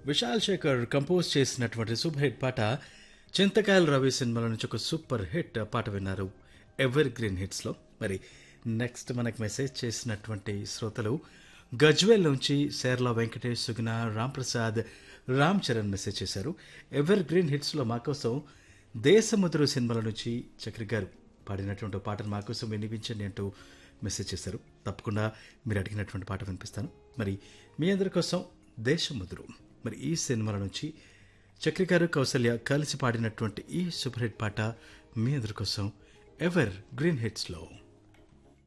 Vishal Shekhar compose చేసినటువంటి super hit పాట చింతకాయల రవి సినిమాల నుంచి ఒక సూపర్ హిట్ పాట విన్నారు ఎవర్ గ్రీన్ హిట్స్లో మరి నెక్స్ట్ మనకు మెసేజ్ చేసినటువంటి శ్రోతలు గజ్వేల్ నుంచి సేర్ల వెంకటేష్ సుగుణ రామ్ ప్రసాద్ రామ్ చరణ్ మెసేజ్ చేశారు ఎవర్ గ్రీన్ హిట్స్లో మా కోసం దేశముద్రు సినిమాల నుంచి చక్రి గారు పాడినటువంటి ఒక పాటను మా కోసం వినిపించండి అంటూ మెసేజ్ చేశారు తప్పకుండా మీరు అడిగినటువంటి పాట వినిపిస్తాను మరి మీ అందరి కోసం దేశముద్రు మరి ఈ సినిమాల నుంచి చక్రి గారు కౌసల్య కలిసి పాడినటువంటి ఈ సూపర్ హిట్ పాట మీ అందరి కోసం ఎవర్ గ్రీన్ హిట్స్లో